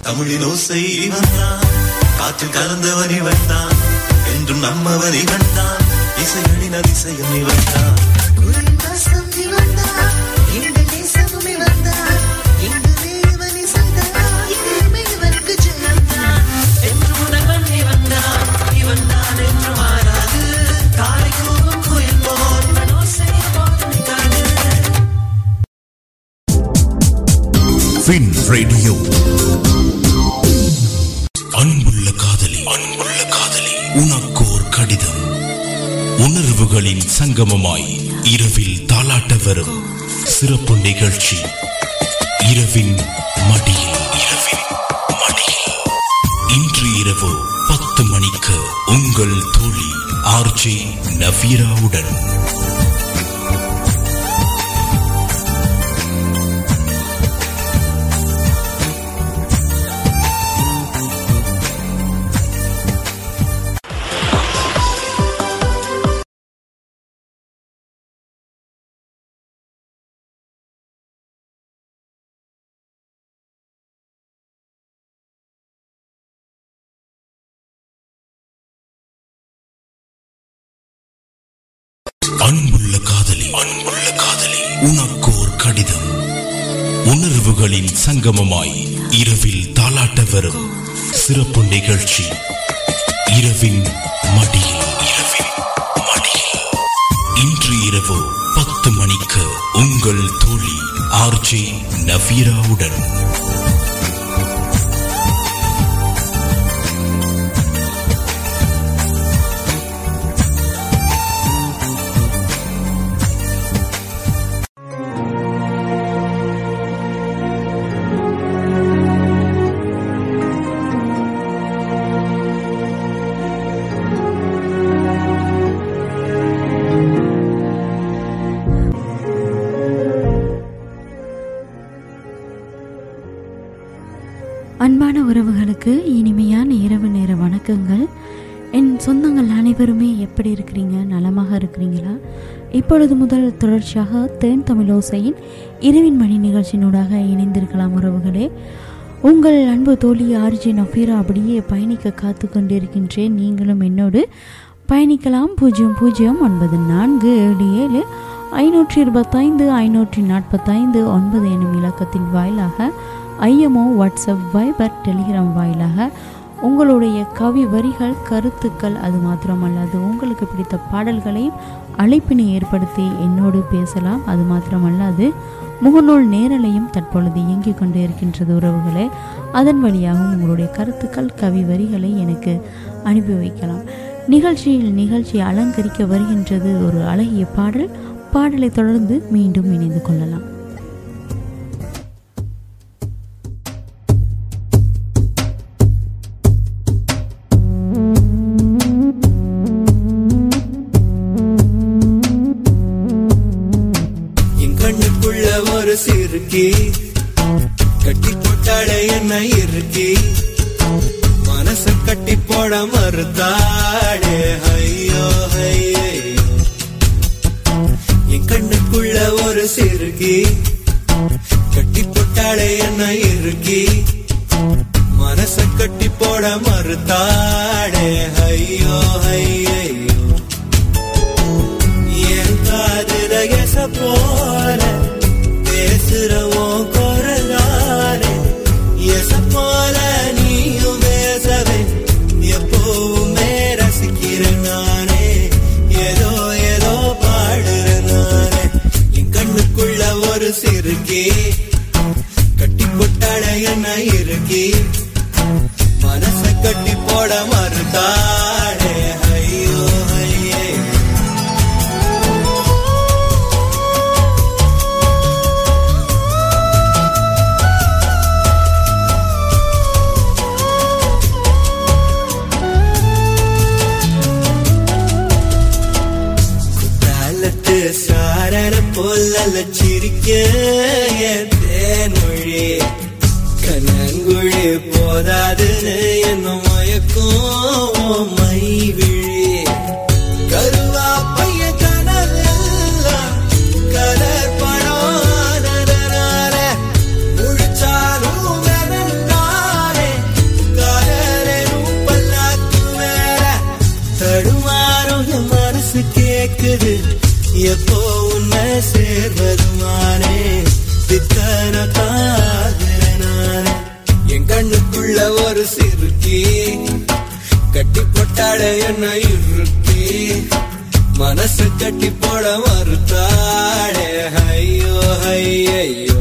தமிழின் ஓசை இவன் தான் காற்றில் கலந்தவன் இவன் தான் என்றும் நம்மவன் இவன் தான் இசையடின் அதிசயம் இவன் தான் குறும்பாசம் இவன்தான், எங்கள் தேசமும் இவன்தான், எங்கள் தேவன் இசைதான், இனிமே இவனுக்கு ஜெயம்தான். என்று முதல்வன் இவன்தான், இவன்தான் என்று மாறாது. காலை கூவும் குயில் போல் இவன் ஓசை எப்போதும் நிற்காது. ஃபின் ரேடியோ அன்புள்ள காதலி அன்புள்ள காதலி உனக்கோர் கடிதம் உணர்வுகளின் சங்கமமாய் இரவில் தாலாட்ட வரும் சிறப்பு நிகழ்ச்சி இரவின் மடியில் இரவின் மடியில் இன்று இரவு பத்து மணிக்கு உங்கள் தோழி ஆர்ஜே நவீராவுடன் அன்புள்ள காதலி அன்புள்ள காதலி உனக்கோர் கடிதம் உணர்வுகளின் சங்கமமாய் இரவில் தாலாட்ட வரும் சிறப்பு நிகழ்ச்சி இரவின் மடியில் இரவின் மடியில் இன்று இரவு பத்து மணிக்கு உங்கள் தோழி ஆர்ஜே நவீராவுடன் அன்பான உறவுகளுக்கு இனிமையான இரவு நேர வணக்கங்கள் என் சொந்தங்கள் அனைவருமே எப்படி இருக்கிறீங்க நலமாக இருக்கிறீங்களா இப்பொழுது முதல் தொடர்ச்சியாக தேன் தமிழோசையின் இரவின் மணி நிகழ்ச்சியினூடாக இணைந்திருக்கலாம் உறவுகளே உங்கள் அன்பு தோழி ஆர்ஜி நஃபீரா அப்படியே பயணிக்க காத்து கொண்டிருக்கின்றேன் நீங்களும் என்னோடு பயணிக்கலாம் பூஜ்ஜியம் பூஜ்ஜியம் ஒன்பது நான்கு ஏழு ஏழு ஐநூற்றி இருபத்தைந்து ஐநூற்றி நாற்பத்தைந்து ஒன்பது எனும் இலக்கத்தின் வாயிலாக ஐஎம்ஓ வாட்ஸ்அப் வைபர் டெலிகிராம் வாயிலாக உங்களுடைய கவி வரிகள் கருத்துக்கள் அது மாத்திரமல்லாது உங்களுக்கு பிடித்த பாடல்களையும் அழைப்பினை ஏற்படுத்தி என்னோடு பேசலாம் அது மாத்திரமல்லாது முகநூல் நேரலையும் தற்பொழுது இயங்கிக் கொண்டு இருக்கின்றது உறவுகளே அதன் வழியாகவும் உங்களுடைய கருத்துக்கள் கவி வரிகளை எனக்கு அனுப்பி வைக்கலாம் நிகழ்ச்சியில் நிகழ்ச்சி அலங்கரிக்க வருகின்றது ஒரு அழகிய பாடல் பாடலை தொடர்ந்து மீண்டும் இணைந்து கொள்ளலாம் என் கண்ணுக்குள்ள ஒரு சிறுக்கி கட்டி போட்டாளே என்ன இருக்கி மனச கட்டி போட மறுத்தாளே ஐயோ ஐயோ என் கண்ணுக்குள்ள ஒரு சிறுக்கி கட்டி போட்டாளே என்ன இருக்கி மனச கட்டி போட மறுத்தாளே ஐயோ ஐயோ என் காதுல எச போல பேசுறவோ குரலாலே எச போல நீயும் பேசவே எப்பவுமே ரசிக்கிறேன் நானே ஏதோ ஏதோ பாடுறேன் நானே என் கண்ணுக்குள்ள ஒரு சிறுக்கி கட்டி போட்டாள என்ன இருக்கி மனச கட்டி போட மறுத்தாளே ஐயோ ஐயே குத்தாலத்து சாரர போல சிரிக்க என் தேன்மொழி கண்ணங்குழி போதாதுன்னு என்ன மயக்கும் மை விழி கருவா பைய கனவெல்லாம் கலர் படம் முழிச்சாலும் வெறுந்தாலே எப்போ உன்னை சேர்வதுமானே பித்தன காதலனானே என் கண்ணுக்குள்ள ஒரு சிறுக்கி கட்டி போட்டாட என்ன இறுக்கி மனசு கட்டி போட மறுத்தாளே ஐயோ ஐயோ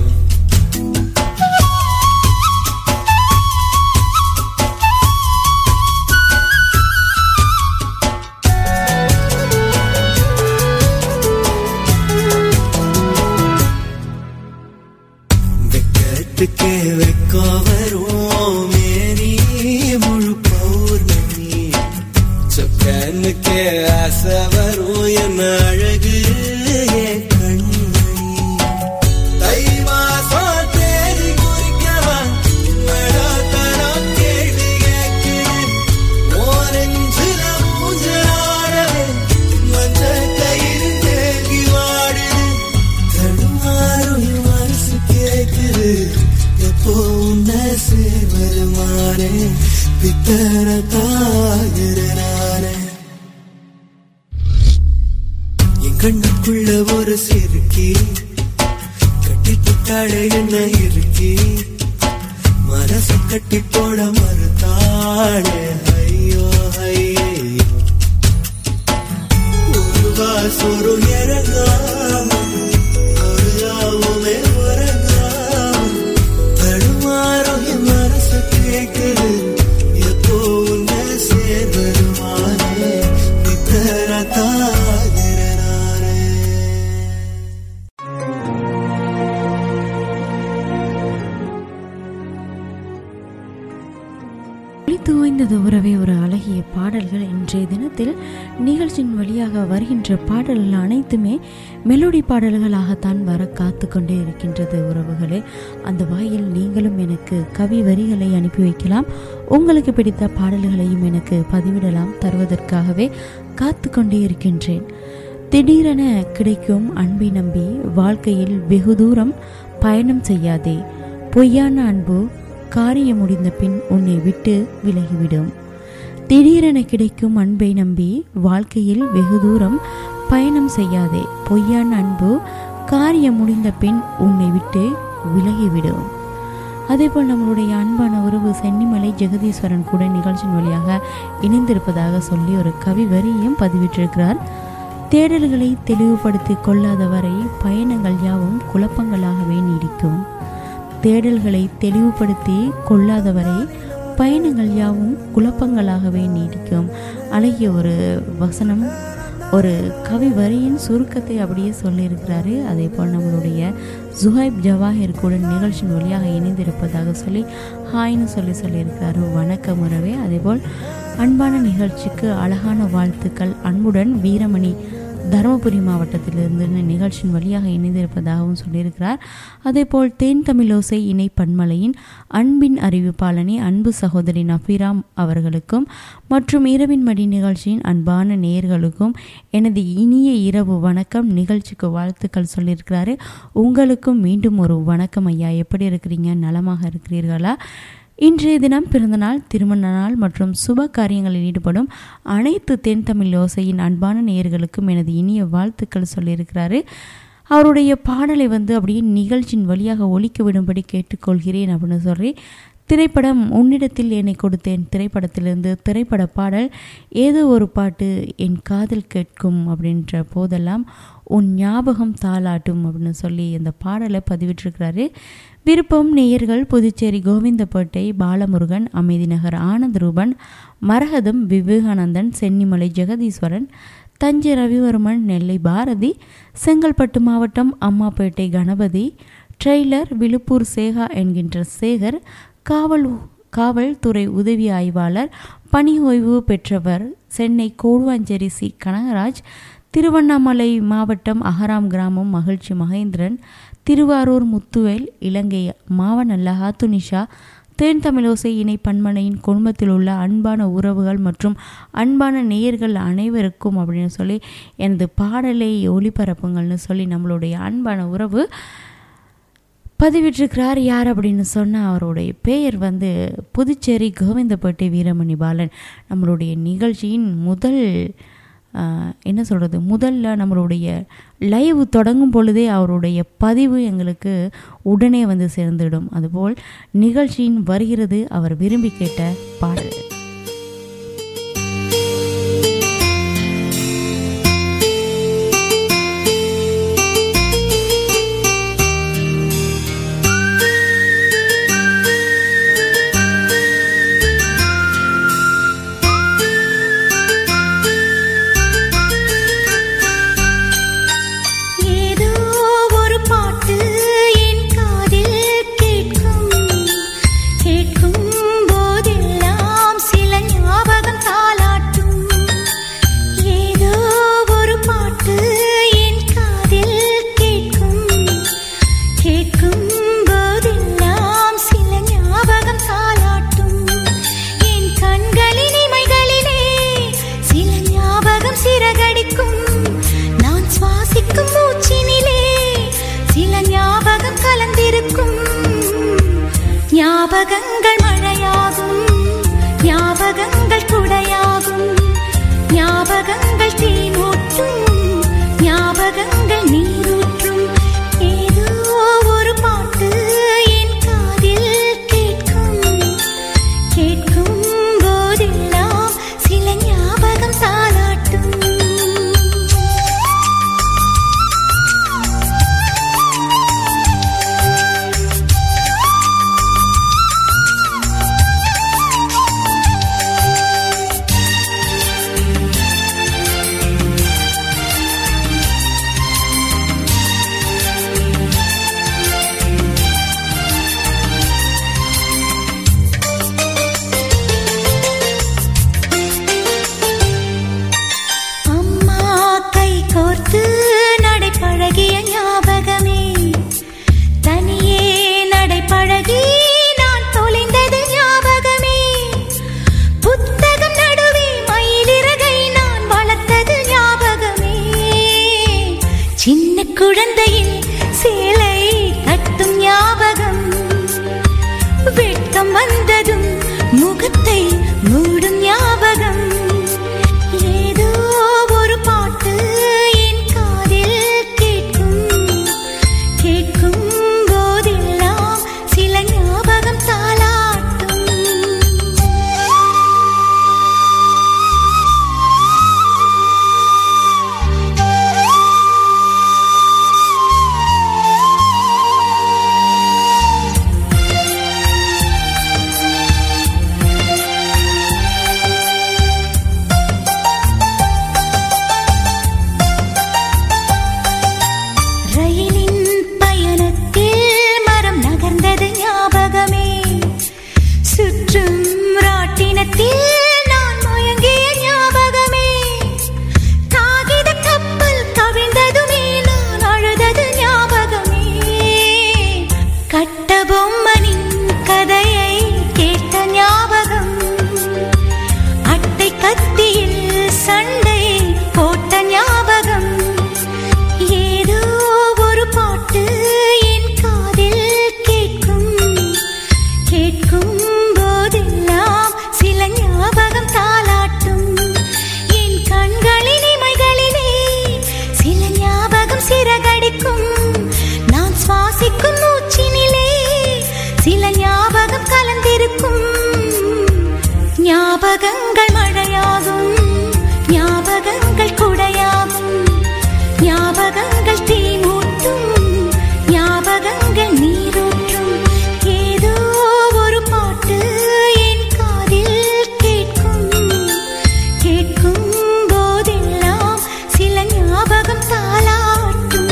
வெக்கத்துக்கு வெக்கோ வரும் மேரி முழு பௌர்ணமி சொக்கனுக்கு ஆசை வரும் என்ன அழகு என் கண்மணி தை மாசம் தேதி குறிக்கவா மழத்தனம் கேள்வி கேட்குது ஓரஞ்சுல மூஞ்சலாடவே மஞ்ச கயிறு தேங்கி வாடுது தடுமாறும் என் மனசு கேக்குது எப்போ உன்னை சேர்வருமானே பித்தர தாகிறனானே என் கண்ணுக்குள்ள ஒரு சிறுக்கி கட்டி புட்டாளே என்ன இருக்கி மனசு கட்டி போட மறுத்தாளே ஐயோ ஐயோ ஒரு வாசொரு இறங்காம ஒரு யாவுமே உறங்காம தடுமாறும் என் மனசு கேட்குது எப்போ உன்னை சேர்வருமானே பித்தர தாகிறனானே ஒளித்து ஓய்ந்தது உறவே ஒரு அழகிய பாடல்கள் இன்றைய தினத்தில் நிகழ்ச்சியின் வழியாக வருகின்ற பாடல்கள் அனைத்துமே மெலோடி பாடல்களாகத்தான் வர காத்து கொண்டே இருக்கின்றது உறவுகளே அந்த வாயில் நீங்களும் எனக்கு கவி வரிகளை அனுப்பி வைக்கலாம் உங்களுக்கு பிடித்த பாடல்களையும் எனக்கு பதிவிடலாம் தருவதற்காகவே காத்து கொண்டே இருக்கின்றேன் திடீரென கிடைக்கும் அன்பை நம்பி வாழ்க்கையில் வெகு தூரம் பயணம் செய்யாதே பொய்யான அன்பு காரியம் முடிந்த பின் உன்னை விட்டு விலகிவிடும் திடீரென கிடைக்கும் அன்பை நம்பி வாழ்க்கையில் வெகு தூரம் பயணம் செய்யாதே பொய்யான அன்பு காரியம் முடிந்த பின் உன்னை விட்டு விலகிவிடும் அதேபோல் நம்மளுடைய அன்பான உறவு சென்னிமலை ஜெகதீஸ்வரன் கூட நிகழ்ச்சியின் வழியாக இணைந்திருப்பதாக சொல்லி ஒரு கவி வரியும் பதிவிட்டிருக்கிறார் தேடல்களை தெளிவுபடுத்தி கொள்ளாதவரை பயணங்கள் யாவும் குழப்பங்களாகவே நீடிக்கும் தேடல்களை தெளிவுபடுத்தி கொள்ளாதவரை பயணங்கள் யாவும் குழப்பங்களாகவே நீடிக்கும் அழகிய ஒரு வசனம் ஒரு கவி வரியின் சுருக்கத்தை அப்படியே சொல்லியிருக்கிறாரு அதே போல் நம்மளுடைய ஜுஹைப் ஜவாஹிர் கூட நிகழ்ச்சியின் வழியாக இணைந்திருப்பதாக சொல்லி ஹாய்னு சொல்லி சொல்லியிருக்கிறாரு வணக்கம் உறவே அதேபோல் அன்பான நிகழ்ச்சிக்கு அழகான வாழ்த்துக்கள் அன்புடன் வீரமணி தருமபுரி மாவட்டத்திலிருந்து நிகழ்ச்சியின் வழியாக இணைந்திருப்பதாகவும் சொல்லியிருக்கிறார் அதேபோல் தேன் தமிழோசை இணை பன்மலையின் அன்பின் அறிவிப்பாளனி அன்பு சகோதரி நஃபீராம் அவர்களுக்கும் மற்றும் இரவின் மடி நிகழ்ச்சியின் அன்பான நேயர்களுக்கும் எனது இனிய இரவு வணக்கம் நிகழ்ச்சிக்கு வாழ்த்துக்கள் சொல்லியிருக்கிறாரு உங்களுக்கும் மீண்டும் ஒரு வணக்கம் ஐயா எப்படி இருக்கிறீங்க நலமாக இருக்கிறீர்களா இன்றைய தினம் பிறந்தநாள் திருமண நாள் மற்றும் சுப காரியங்களில் ஈடுபடும் அனைத்து தென் தமிழ் ஓசையின் அன்பான நேயர்களுக்கும் எனது இனிய வாழ்த்துக்கள் சொல்லியிருக்கிறாரு அவருடைய பாடலை வந்து அப்படியே நிகழ்ச்சியின் வழியாக ஒலிக்க விடும்படி கேட்டுக்கொள்கிறேன் அப்படின்னு சொல்லி திரைப்படம் உன்னிடத்தில் என்னை கொடுத்தேன் திரைப்படத்திலிருந்து திரைப்பட பாடல் ஏதோ ஒரு பாட்டு என் காதில் கேட்கும் அப்படின்ற போதெல்லாம் உன் ஞாபகம் தாளாட்டும் அப்படின்னு சொல்லி இந்த பாடலை பதிவிட்டிருக்கிறாரு விருப்பம் நேயர்கள் புதுச்சேரி கோவிந்தப்பேட்டை பாலமுருகன் அமைதி நகர் ஆனந்த் ரூபன் மரகதம் விவேகானந்தன் சென்னிமலை ஜெகதீஸ்வரன் தஞ்சை ரவிவர்மன் நெல்லை பாரதி செங்கல்பட்டு மாவட்டம் அம்மாப்பேட்டை கணபதி ட்ரெய்லர் விழுப்பூர் சேகா என்கின்ற சேகர் காவல் காவல்துறை உதவி ஆய்வாளர் பணி ஓய்வு பெற்றவர் சென்னை கோடுவாஞ்சேரி சி கனகராஜ் திருவண்ணாமலை மாவட்டம் அகராம் கிராமம் மகிழ்ச்சி மகேந்திரன் திருவாரூர் முத்துவேல் இலங்கை மாவனல்ல ஹாத்துனிஷா தேன் தமிழோசை இணை பன்மனையின் குடும்பத்தில் உள்ள அன்பான உறவுகள் மற்றும் அன்பான நேயர்கள் அனைவருக்கும் அப்படின்னு சொல்லி எனது பாடலை ஒளிபரப்புங்கள்னு சொல்லி நம்மளுடைய அன்பான உறவு பதிவிட்டிருக்கிறார் யார் அப்படின்னு சொன்னால் அவருடைய பெயர் வந்து புதுச்சேரி கோவிந்தப்பேட்டை வீரமணி பாலன் நம்மளுடைய நிகழ்ச்சியின் முதல் ஆஹ், என்ன சொல்கிறது முதல்ல நம்மளுடைய லைவ் தொடங்கும் பொழுதே அவருடைய பதிவு எங்களுக்கு உடனே வந்து சேர்ந்துடும் அதுபோல் நிகழ்ச்சியின் வருகிறது அவர் விரும்பி கேட்ட பாடல் ஏதோ ஒரு பாட்டு என் காதில் கேட்கும் கேட்கும் போதெல்லாம் சில ஞாபகம் தாளாட்டும் ஏதோ ஒரு பாட்டு என் காதில் கேட்கும் கேட்கும் போதெல்லாம் சில ஞாபகம் தாளாட்டும் என் கண்களின் இமைகளிலே சில ஞாபகம் சிறகடிக்கும் நான் சுவாசிக்கும் மூச்சினிலே சில ஞாபகம் கலந்திருக்கும் ஞாபகங்கள் மழையாகும் ஞாபகங்கள் குடையாகும் ஞாபகங்கள் தீமூட்டும் ஞாபகங்கள் நீரூற்றும் ஏதோ ஒரு பாட்டு என் காதில் கேட்கும் கேட்கும் போதெல்லாம் சில ஞாபகம் தாளாட்டும் அம்மா கை கோர்த்து நடை பழகிய ஞாபகமே தனியே நடை பழகி நான் தொலைந்தது ஞாபகமே புத்தகம் நடுவே மயிலிறகை நான் வளர்த்தது ஞாபகமே சின்ன குழந்தையில் சேலை கட்டும் ஞாபகம் வெட்கம் வந்ததும் முகத்தை மூடும் ஞாபகம் ஏதோ ஒரு பாட்டு என் காதில் கேட்கும் கேட்கும் போதெல்லாம் சில ஞாபகம் தாளாட்டும் ரயிலின் பயணத்தில் மரம் நகர்ந்தது ஞாபகமே சுற்றும் ராட்டினத்தில் நான் முயங்கிய ஞாபகமே காகித கப்பல் கவிழ்ந்ததுமே நான் அழுதது ஞாபகமே கட்ட பொம்மனின் கதையை கேட்ட ஞாபகம் அட்டை கத்தியில் சண்டை போட்ட ஞாபகம் ஏதோ ஒரு பாட்டு என் காதில் கேட்கும் கேட்கும் போதெல்லாம் சில ஞாபகம் தாளாட்டும் என் கண்களின் இமைகளிலே சில ஞாபகம் சிறகடிக்கும் நான் சுவாசிக்கும் மூச்சினிலே சில ஞாபகம் கலந்திருக்கும் ஞாபகங்கள் மழையாகும் ஞாபகங்கள் குடையாகும் ஞாபகங்கள் தீமூட்டும் ஞாபகங்கள் நீரூற்றும் ஏதோ ஒரு பாட்டு என் காதில் கேட்கும் கேட்கும் போதெல்லாம் சில ஞாபகம் தாளாட்டும்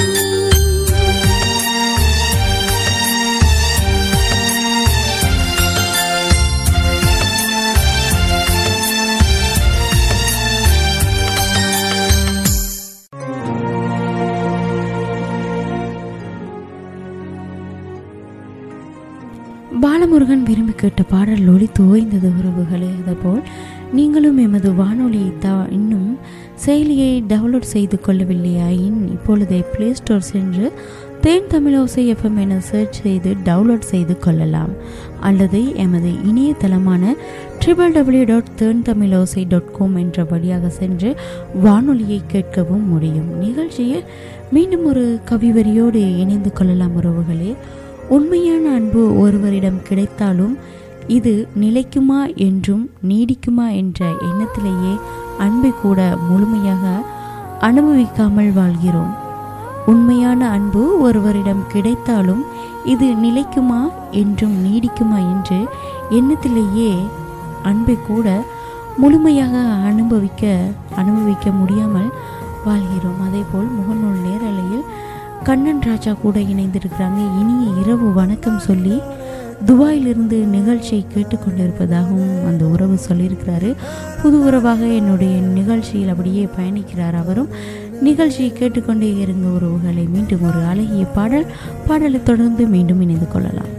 பாலமுருகன் விரும்பி கேட்ட பாடல் ஒளி தோய்ந்தது உறவுகளே அதுபோல் நீங்களும் எமது வானொலி த இன்னும் செயலியை டவுன்லோட் செய்து கொள்ளவில்லையாயின் இப்பொழுதே ப்ளே ஸ்டோர் சென்று தேன் தமிழோசை எஃப்எம் என சர்ச் செய்து டவுன்லோட் செய்து கொள்ளலாம் அல்லது எமது இணையதளமான triple W dot Then Tamilosai dot com என்ற வழியாக சென்று வானொலியை கேட்கவும் முடியும் நிகழ்ச்சியில் மீண்டும் ஒரு கவிவரியோடு இணைந்து கொள்ளலாம் உறவுகளே உண்மையான அன்பு ஒருவரிடம் கிடைத்தாலும் இது நிலைக்குமா என்றும் நீடிக்குமா என்ற எண்ணத்திலேயே அன்பை கூட முழுமையாக அனுபவிக்காமல் வாழ்கிறோம் உண்மையான அன்பு ஒருவரிடம் கிடைத்தாலும் இது நிலைக்குமா என்றும் நீடிக்குமா என்று எண்ணத்திலேயே அன்பை கூட முழுமையாக அனுபவிக்க அனுபவிக்க முடியாமல் வாழ்கிறோம் அதேபோல் முகநூல் நேரலையில் கண்ணன் ராஜா கூட இணைந்திருக்கிறாங்க இனிய இரவு வணக்கம் சொல்லி துபாயிலிருந்து நிகழ்ச்சியை கேட்டுக்கொண்டிருப்பதாகவும் அந்த உறவு சொல்லியிருக்கிறாரு புது உறவாக என்னுடைய நிகழ்ச்சியில் அப்படியே பயணிக்கிறார் அவரும் நிகழ்ச்சியை கேட்டுக்கொண்டே இருந்த உறவுகளை மீண்டும் ஒரு அழகிய பாடல் பாடலை தொடர்ந்து மீண்டும் இணைந்து கொள்ளலாம்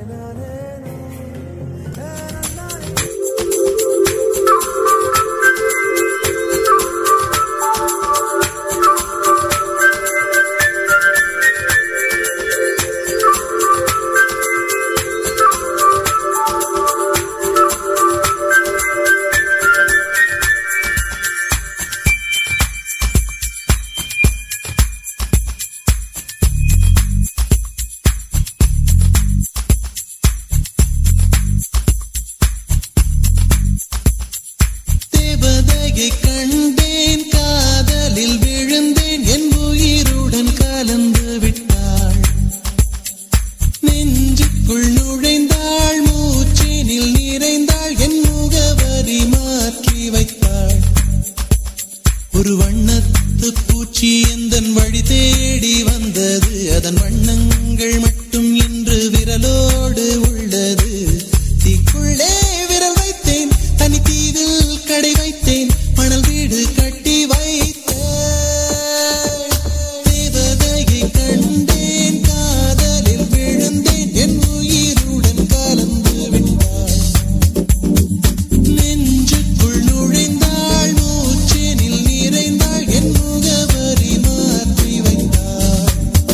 தேவதையை கண்டேன் காதலில் விழுந்தேன் என் உயிருடன் கலந்து விட்டாள் நெஞ்சுக்குள் நுழைந்தாள் மூச்சினில் நிறைந்தாள் என் முகவரி மாற்றி வைத்தாள் ஒரு வண்ணத்து பூச்சி எந்தன் வழி தேடி வந்தது அதன் வண்ணங்கள் மட்டும் இன்று விரலோடு உள்ளது தீக்குள்ளே விரல் வைத்தேன் தனி தீவில் கடை வைத்தேன் மணல் வீடு கட்டி வைத்தேன் தேவதையை கண்டேன் காதலில் விழுந்தேன் என் உயிருடன் கலந்து விட்டாள் நெஞ்சுக்குள் நுழைந்தாள் மூச்சினில் நிறைந்தாள் என் முகவரி மாற்றி வைத்தாள்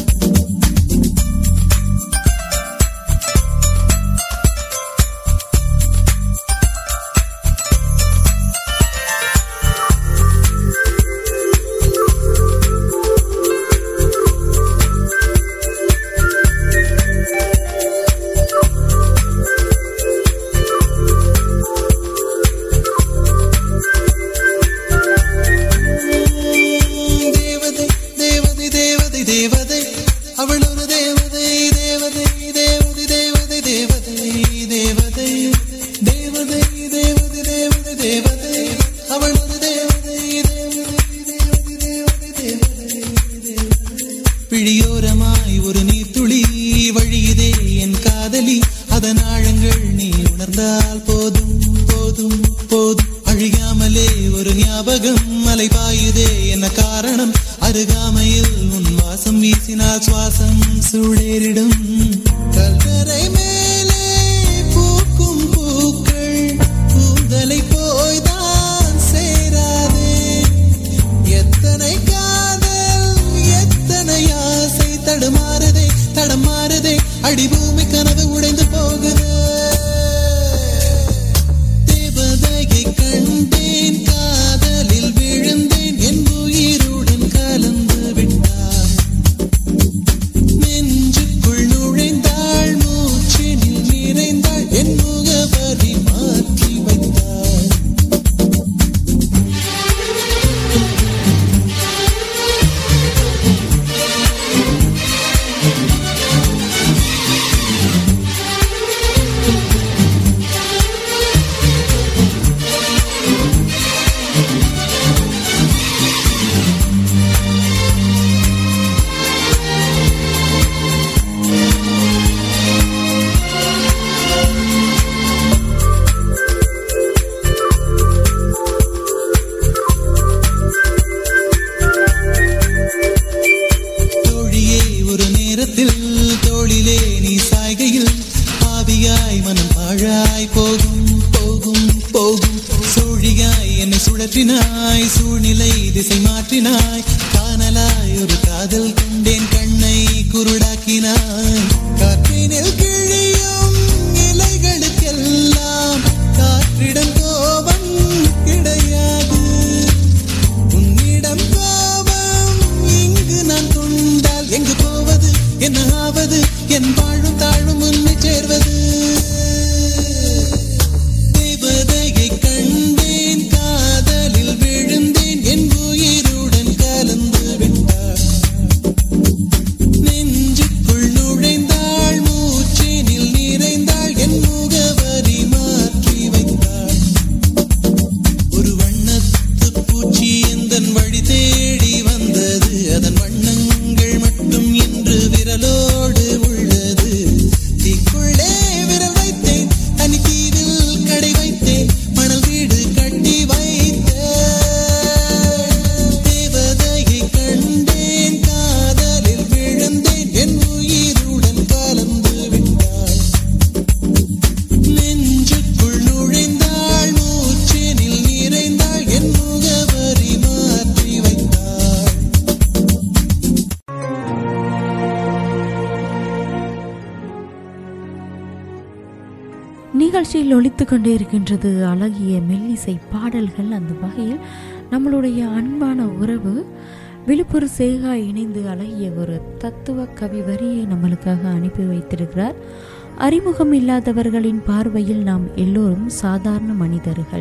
தேவதை தேவதை தேவதை தேவதை அவள் ஒரு தேவதை தேவதை தேவதை தேவதை தேவதை தேவதை தேவதை தேவதை தேவதை தேவதை அவள் ஒரு தேவதை தேவதை தேவதை தேவதை தேவதை பிழியோரமாய் ஒரு நீர்த்துளி வழியுதே என் காதலி அதன் ஆழங்கள் நீ உணர்ந்தால் போதும் போதும் போதும் அழியாமலே ஒரு ஞாபகம் மலை பாயுதே என்ன காரணம் அருகாமையில் உன் வாசம் வீசினால் சுவாசம் சூழேறிடும் கல்கரை மேலே பூக்கும் பூக்கள் கூந்தலை போய்தான் சேராதே எத்தனை காதல் எத்தனை ஆசை தடுமாறுதே தடமாறுதே அடிபூமி கனவு உடைந்து போகுது தேவதையை கண்டேன் காதலில் விழுந்தேன் என் உயிருடன் கலந்து விட்டாள் நெஞ்சுக்குள் நுழைந்தாள் மூச்சினில் நிறைந்தாள் என் முகவரி மாற்றி வைத்தாள் தோழியே ஒரு நேரத்தில் தோளிலே நீ சாய்கையில் ஆவியாய் மனம் பாழாய் போகும் போகும் போகும் சோழியாய் என்னை சுழற்றினாய் சூழ்நிலை திசை மாற்றினாய் காணலாய் ஒரு காதல் கொண்டேன் கண்ணை குருடாக்கினாய் காற்றினில் கிழியும் இலைகளுக்கெல்லாம் காற்றிடம் கோபம் கிடையாது உன்னிடம் கோபம் இங்கு நான் கொண்டால் எங்கு போவது என்ன ஆவது என் வாழும் தாழும் உன்னை சேர்வது தேவதையை கண்டேன் காதலில் விழுந்தேன் என் உயிருடன் கலந்து விட்டார் நெஞ்சுக்குள் நுழைந்தாள் மூச்சினில் நிறைந்தாள் என் முகவரி மாற்றி வைத்தாள் ஒரு வண்ணத்து பூச்சி எந்தன் வழி தேடி வந்தது அதன் வண்ணங்கள் மட்டும் இன்று விரலோடு உள்ளது தீக்குள்ளே விரல் வைத்தேன் தனி தீவில் கடை வைத்தேன் மணல் வீடு கட்டி வைத்தேன் தேவதையை கண்டேன் காதலில் விழுந்தேன் என் உயிருடன் கலந்து விட்டாள் நெஞ்சுக்குள் நுழைந்தாள் மூச்சினில் நிறைந்தாள் என் முகவரி மாற்றி வைத்தாள் நிகழ்ச்சியில் ஒலித்து கொண்டே இருக்கின்றது அழகிய மெல்லிசை பாடல்கள் அந்த வகையில் நம்மளுடைய அன்பான உறவு விழுப்புர சேகா இணைந்து அழகிய ஒரு தத்துவ கவி வரியை நம்மளுக்காக அனுப்பி வைத்திருக்கிறார் அறிமுகம் இல்லாதவர்களின் பார்வையில் நாம் எல்லோரும் சாதாரண மனிதர்கள்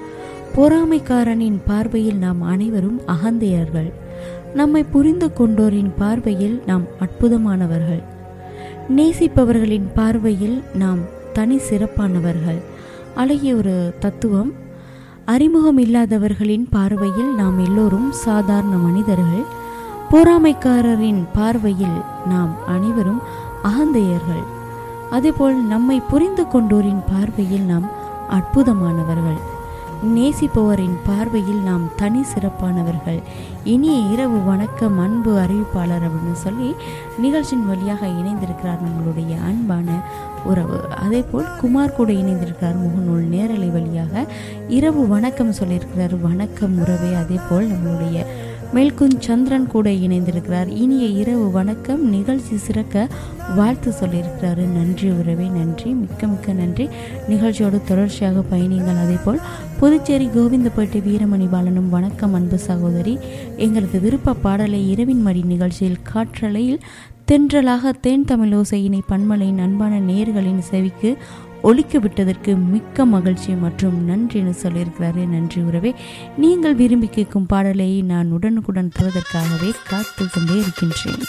பொறாமைக்காரனின் பார்வையில் நாம் அனைவரும் அகந்தையர்கள் நம்மை புரிந்து கொண்டோரின் பார்வையில் நாம் அற்புதமானவர்கள் நேசிப்பவர்களின் பார்வையில் நாம் தனி சிறப்பானவர்கள் அழகிய ஒரு தத்துவம் அறிமுகம் இல்லாதவர்களின் பார்வையில் நாம் எல்லோரும் சாதாரண மனிதர்கள் பொறாமைக்காரரின் பார்வையில் நாம் அனைவரும் அகந்தையர்கள் அதேபோல் நம்மை புரிந்து கொண்டோரின் பார்வையில் நாம் அற்புதமானவர்கள் நேசிப்பவரின் பார்வையில் நாம் தனி சிறப்பானவர்கள் இனிய இரவு வணக்கம் அன்பு அறிவிப்பாளர் அப்படின்னு சொல்லி நிகழ்ச்சியின் வழியாக இணைந்திருக்கிறார் நம்மளுடைய அன்பான உறவு அதேபோல் குமார் கூட இணைந்திருக்கிறார் முகநூல் நேரலை வழியாக இரவு வணக்கம் சொல்லியிருக்கிறார் வணக்கம் உறவே அதேபோல் நம்மளுடைய மேல்குன் சந்திரன் கூட இணைந்திருக்கிறார் இனிய இரவு வணக்கம் நிகழ்ச்சி சிறக்க வாழ்த்து சொல்லியிருக்கிறாரு நன்றி உறவே நன்றி மிக்க மிக்க நன்றி நிகழ்ச்சியோடு தொடர்ச்சியாக பயணிங்கள் அதேபோல் புதுச்சேரி கோவிந்தப்பேட்டை வீரமணி பாலனும் வணக்கம் அன்பு சகோதரி எங்களது விருப்ப பாடலை இரவின் மடி நிகழ்ச்சியில் காற்றலையில் தென்றலாக தேன் தமிழோசையினை பன்மலையின் அன்பான நேர்களின் செவிக்கு ஒலிக்க விட்டதற்கு மிக்க மகிழ்ச்சி மற்றும் நன்றின்னு சொல்லியிருக்கிறாரு நன்றி உறவே நீங்கள் விரும்பி கேட்கும் பாடலை நான் உடனுக்குடன் தருவதற்காகவே காத்து கொண்டே இருக்கின்றேன்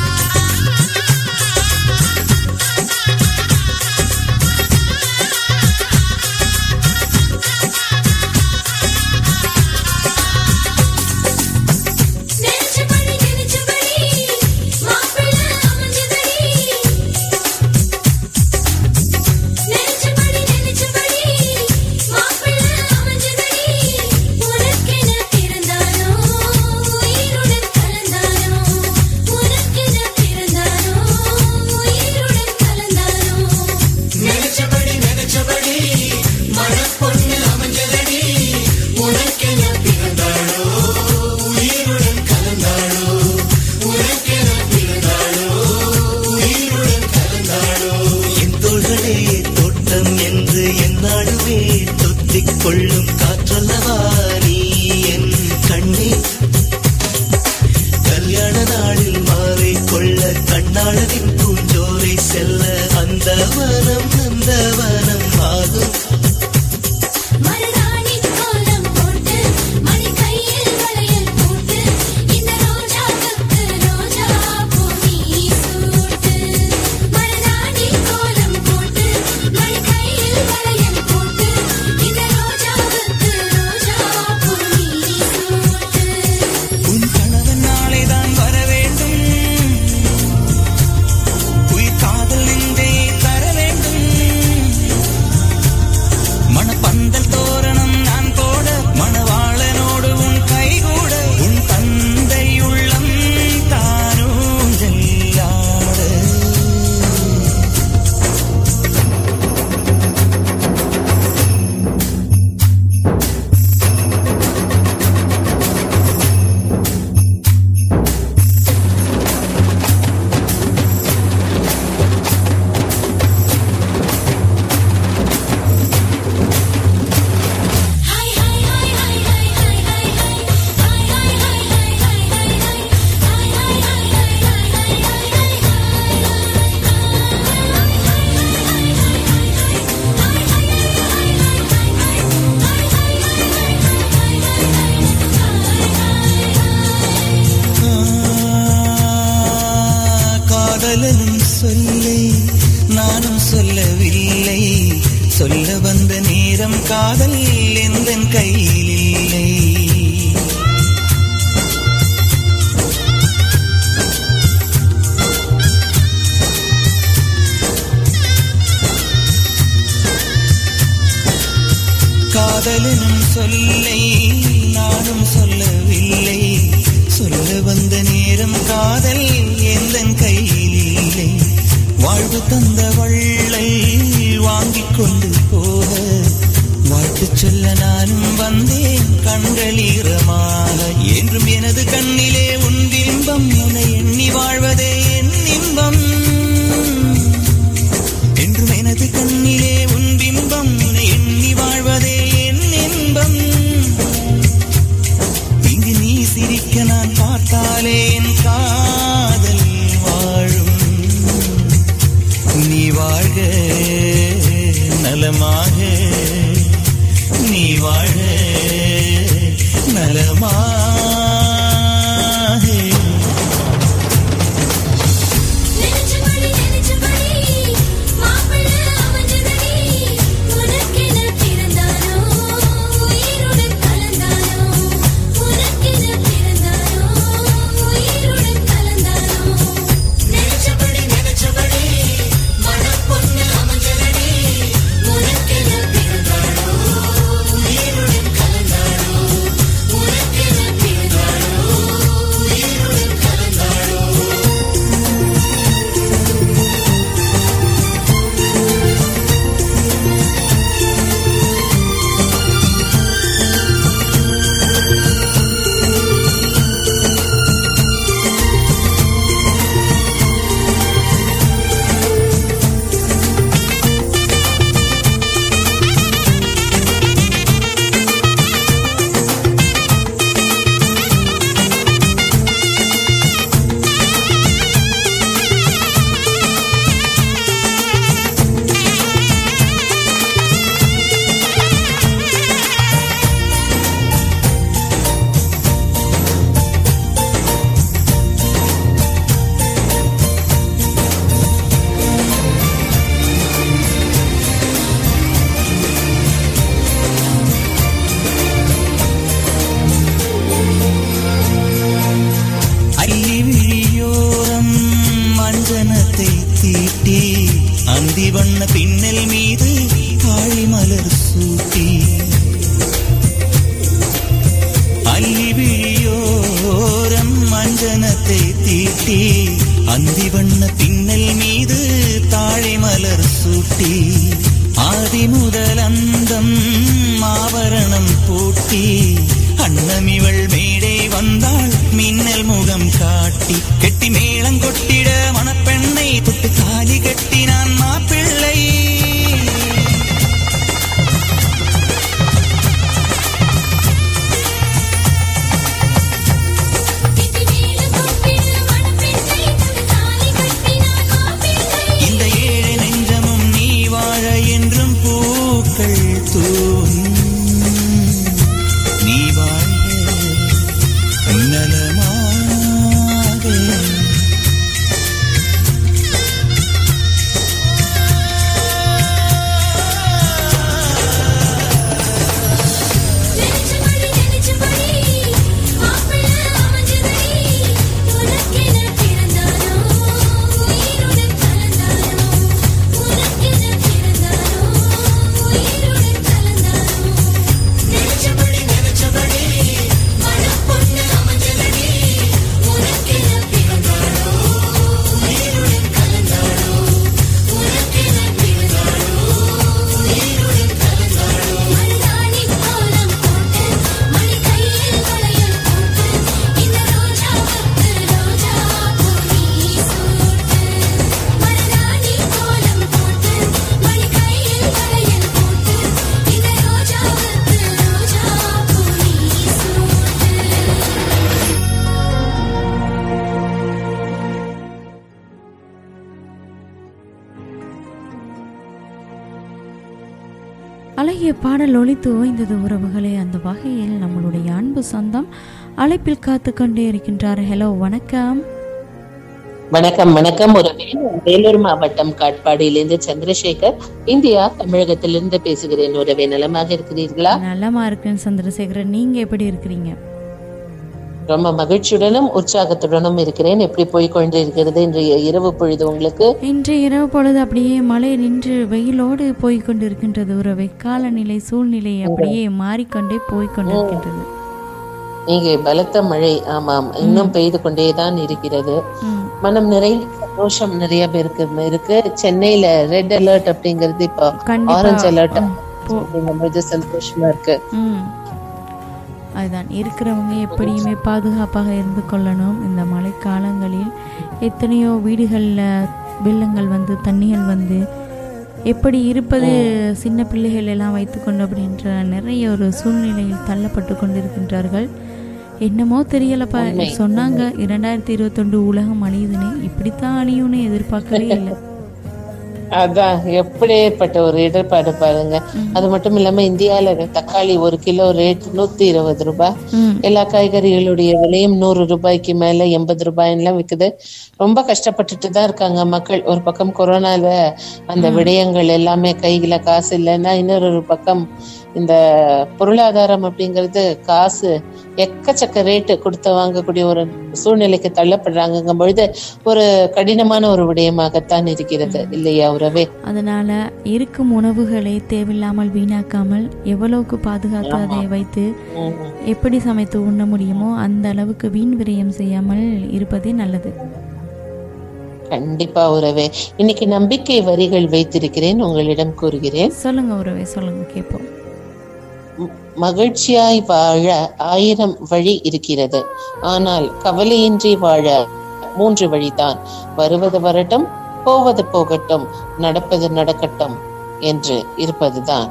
ஆ காதல் எந்த கையில் இல்லை காதலனும் சொல்லை நானும் சொல்லவில்லை சொல்ல வந்த நேரம் காதல் எந்த கையில் இல்லை வாழ்வு தந்த வள்ளல் வாங்கிக் கொண்டு போக வாழ்த்து சொல்ல நானும் வந்தேன் கண்கள் ஈரமாக என்றும் எனது கண்ணிலே உன் பிம்பம் உன்னை எண்ணி வாழ்வதே என் இன்பம் என்றும் எனது கண்ணிலே உன் பிம்பம் உன்னை எண்ணி வாழ்வதே என் இன்பம் இங்கு நீ சிரிக்க நான் பார்த்தாலே என் காதல் வாழும் நீ வாழ்க நலமாக நீ வாழ நலமாக நெஞ்சபடி நெஞ்சபடி மாப்பிள்ளை அமைஞ்சதடி உனக்கென பிறந்தானோ உயிருடன் கலந்தானோ உனக்கென பிறந்தானோ உயிருடன் கலந்தானோ நெஞ்சபடி நெஞ்சபடி மனப்பொண்ணு அமைஞ்சதடி உனக்கென பிறந்தானோ உயிருடன் கலந்தானோ உனக்கென பிறந்தானோ உயிருடன் கலந்தானோ அள்ளி விழியோரம் மஞ்சனத்தை தீட்டி அந்தி வண்ண பின்னல் மீது காளி மலர் சூட்டி அள்ளி விழியோரம் மஞ்சனத்தை தீட்டி அந்தி வண்ண பின்னல் மீது தாழை மலர் சூட்டி ஆதி முதல் அந்தம் ஆபரணம் பூட்டி அன்னமிவள் மேடை வந்தாள் மின்னல் முகம் காட்டி கெட்டி மேளங்கொட்டிட மணப்பெண்ணை தொட்டு தாலி கட்டினான் மாப்பிள்ளை கிட்டி மேல கொட்டின மணப்பெண்ணை தொட்டு தாலி கட்டினான் மாப்பிள்ளை இந்த ஏழை நெஞ்சமும் நீ வாழ என்றும் பூக்கள் தூவும் நீ வாழ நலமாக நெஞ்சபடி நெஞ்சபடி மாப்பிள்ளை அமைஞ்சதடி உனக்கென பிறந்தானோ உயிருடன் கலந்தானோ உனக்கென பிறந்தானோ உயிருடன் கலந்தானோ நெஞ்சபடி நெஞ்சபடி மனப்பொண்ணு அமைஞ்சதடி உனக்கென பிறந்தானோ உயிருடன் கலந்தானோ உனக்கென பிறந்தானோ உயிருடன் கலந்தானோ மருதாணி கோலம் போட்டு மணி கையில் வளையல் போட்டு இந்த ரோஜாவுக்கு ரோஜா பூ சூட்டு மருதாணி கோலம் போட்டு மணி கையில் வளையல் போட்டு இந்த ரோஜாவுக்கு ரோஜா பூ சூட்டு அழகிய பாடல் ஒலித்து ஓய்ந்தது உறவுகளே அந்த வகையில் நம்மளுடைய அன்பு சொந்தம் அழைப்பில் காத்து கொண்டே இருக்கின்றார் ஹலோ வணக்கம் வணக்கம் வணக்கம் உறவே நான் வேலூர் மாவட்டம் காட்பாடியிலிருந்து சந்திரசேகர் இந்தியா தமிழகத்திலிருந்து பேசுகிறேன் உறவே நலமாக இருக்கிறீர்களா நலமா இருக்கேன் சந்திரசேகரன் நீங்க எப்படி இருக்கிறீங்க ரொம்ப மகிழ்ச்சியுடனும் உற்சாகத்துடனும் இருக்கிறேன் எப்படி போய் கொண்டிருக்கிறது இன்றைய இரவு பொழுது உங்களுக்கு இன்று இரவு பொழுது அப்படியே மழை நின்று வெயிலோடு போய்க் கொண்டிருக்கின்றது உறவை காலநிலை சூழ்நிலை அப்படியே மாறிக்கொண்டே போய்க் கொண்டிருக்கின்றது இங்கே பலத்த மழை ஆமாம் இன்னும் பெய்து கொண்டேதான் இருக்கிறது ம். மனம் நிறைந்த சந்தோஷம் நிறைய பேருக்கு இருக்கு சென்னையில ரெட் அலர்ட் அப்படிங்கிறது இப்போ கண்டிப்பா. ஆரஞ்சு அலர்ட் ம். போ- அப்படிங்கும்போது சந்தோஷமா இருக்கு ம் அதுதான் இருக்கிறவங்க எப்படியுமே பாதுகாப்பாக இருந்து கொள்ளணும் இந்த மழை காலங்களில் எத்தனையோ வீடுகளில் வெள்ளங்கள் வந்து தண்ணிகள் வந்து எப்படி இருப்பது சின்ன பிள்ளைகள் எல்லாம் வைத்துக்கொண்டு அப்படின்ற நிறைய ஒரு சூழ்நிலையில் தள்ளப்பட்டு கொண்டிருக்கின்றார்கள் என்னமோ தெரியலப்பா சொன்னாங்க இரண்டாயிரத்தி இருபத்தொண்டு உலகம் அழியுதுன்னு இப்படித்தான் அழியும்னு எதிர்பார்க்கவே இல்லை அதான் எப்படிப்பட்ட ஒரு இடர்பாடு பாருங்க அது மட்டும் இல்லாம இந்தியால தக்காளி ஒரு கிலோ ரேட் நூத்தி இருபது ரூபாய் ம். எல்லா காய்கறிகளுடைய விலையும் நூறு ரூபாய்க்கு மேல எண்பது ரூபாய் எல்லாம் விக்குது ரொம்ப கஷ்டப்பட்டுட்டு தான் இருக்காங்க மக்கள் ஒரு பக்கம் கொரோனால அந்த விடயங்கள் எல்லாமே கையில காசு இல்லைன்னா இன்னொரு பக்கம் இந்த பொருளாதாரம் அப்படிங்கிறது காசு எக்கச்சக்க ரேட்டு கொடுத்து வாங்கக்கூடிய ஒரு சூழ்நிலைக்கு தள்ளப்படுறாங்கங்கும் பொழுது ஒரு கடினமான ஒரு விடயமாகத்தான் இருக்கிறது இல்லையா உறவே அதனால இருக்கும் உணவுகளை தேவையில்லாமல் வீணாக்காமல் எவ்வளவுக்கு பாதுகாத்து அதை வைத்து எப்படி சமைத்து உண்ண முடியுமோ அந்த அளவுக்கு வீண் விரயம் செய்யாமல் இருப்பதே நல்லது கண்டிப்பா உறவே இன்னைக்கு நம்பிக்கை வரிகள் வைத்திருக்கிறேன் உங்களிடம் கூறுகிறேன் சொல்லுங்க உறவே சொல்லுங்க கேட்போம் ம- மகிழ்ச்சியாய் வாழ ஆயிரம் வழி இருக்கிறது ஆனால் கவலையின்றி வாழ மூன்று வழிதான் வருவது வரட்டும் போவது போகட்டும் நடப்பது நடக்கட்டும் என்று இருப்பதுதான்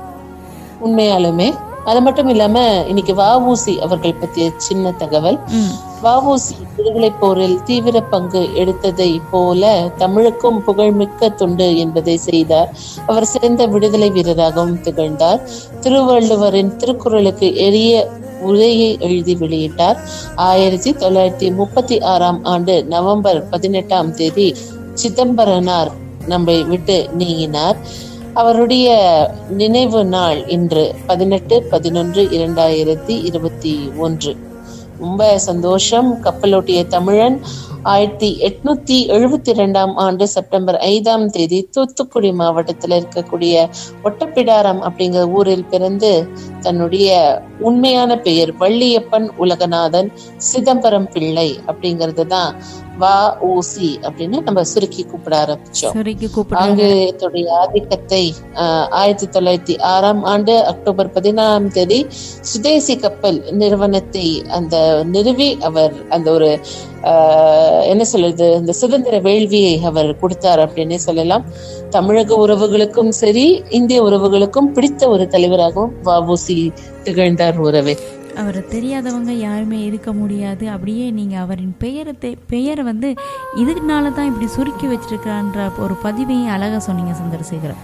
உண்மையாலுமே அது மட்டும் இல்லாம இன்னைக்கு வஉசி அவர்கள் பற்றிய சின்ன தகவல் ம் வஉசி விடுதலை போரில் தீவிர பங்கு எடுத்ததை போல தமிழுக்கும் புகழ்மிக்க தொண்டு என்பதை செய்தார் அவர் சிறந்த விடுதலை வீரராகவும் திகழ்ந்தார் திருவள்ளுவரின் திருக்குறளுக்கு எளிய உரையை எழுதி வெளியிட்டார் ஆயிரத்தி தொள்ளாயிரத்தி முப்பத்தி ஆறாம் ஆண்டு நவம்பர் பதினெட்டாம் தேதி சிதம்பரனார் நம்மை விட்டு நீங்கினார் அவருடைய நினைவு நாள் இன்று பதினெட்டு பதினொன்று இரண்டாயிரத்தி இருபத்தி ஒன்று ரொம்ப சந்தோஷம் கப்பலோட்டிய தமிழன் ஆயிரத்தி எட்நூத்தி எழுபத்தி ரெண்டாம் ஆண்டு செப்டம்பர் ஐந்தாம் தேதி தூத்துக்குடி மாவட்டத்துல இருக்கக்கூடிய ஒட்டப்பிடாரம் அப்படிங்கிற ஊரில் பிறந்து தன்னுடைய உண்மையான பெயர் வள்ளியப்பன் உலகநாதன் சிதம்பரம் பிள்ளை அப்படிங்கிறது தான் வா ஊசி அப்படின்னு நம்ம சுருக்கி கூப்பிட ஆரம்பிச்சோம் சுரைக்கு கூப்பிடுறாங்க ஆங்கிலேயத்துடைய ஆதிக்கத்தை ஆஹ், ஆயிரத்தி தொள்ளாயிரத்தி ஆறாம் ஆண்டு அக்டோபர் பதினாறாம் தேதி சுதேசி கப்பல் நிறுவனத்தை அந்த நிறுவி அவர் அந்த ஒரு ஆஹ், என்ன சொல்றது இந்த சுதந்திர வேள்வியை அவர் கொடுத்தார் அப்படின்னே சொல்லலாம் தமிழக உறவுகளுக்கும் சரி இந்திய உறவுகளுக்கும் பிடித்த ஒரு தலைவராகவும் வஉசி திகழ்ந்தார் உறவே அவரை தெரியாதவங்க யாருமே இருக்க முடியாது அப்படியே நீங்க அவரின் பெயரை தெ- பெயரை வந்து இதுக்குனால தான் இப்படி சுருக்கி வச்சிருக்கிறான்ற ஒரு பதிவையும் அழகா சொன்னீங்க சந்திரசேகரன்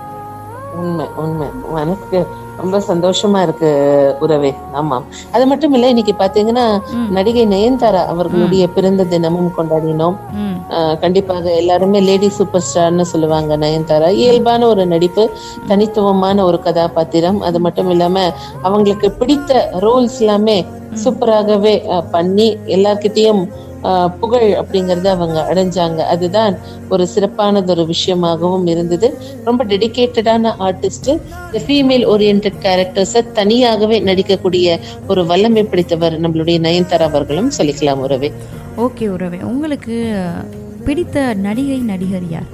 உண்மை உண்மை எனக்கு ரொம்ப சந்தோஷமா இருக்கு உறவே ஆமாம் அது மட்டும் இல்ல இன்னைக்கு பாத்தீங்கன்னா ம். நடிகை நயன்தாரா அவர்களுடைய பிறந்த தினமும் கொண்டாடினோம் ம் ஆஹ் கண்டிப்பாக எல்லாருமே லேடி சூப்பர் ஸ்டார்னு சொல்லுவாங்க நயன்தாரா இயல்பான ஒரு நடிப்பு தனித்துவமான ஒரு கதாபாத்திரம் அது மட்டும் இல்லாம அவங்களுக்கு பிடித்த ரோல்ஸ் எல்லாமே சூப்பராகவே ஆஹ் பண்ணி எல்லார்கிட்டயும் ஆஹ் புகழ் அப்படிங்கறத அவங்க அடைஞ்சாங்க அதுதான் ஒரு சிறப்பானது ஒரு விஷயமாகவும் இருந்தது ரொம்ப டெடிகேட்டடான ஆர்டிஸ்ட் இந்த ஃபீமேல் ஓரியன்ட் கேரக்டர்ஸை தனியாகவே நடிக்கக்கூடிய ஒரு வல்லமை பிடித்தவர் நம்மளுடைய நயன்தாரா அவர்களும் சொல்லிக்கலாம் உறவே ஓகே உறவே உங்களுக்கு பிடித்த நடிகை நடிகர் யார்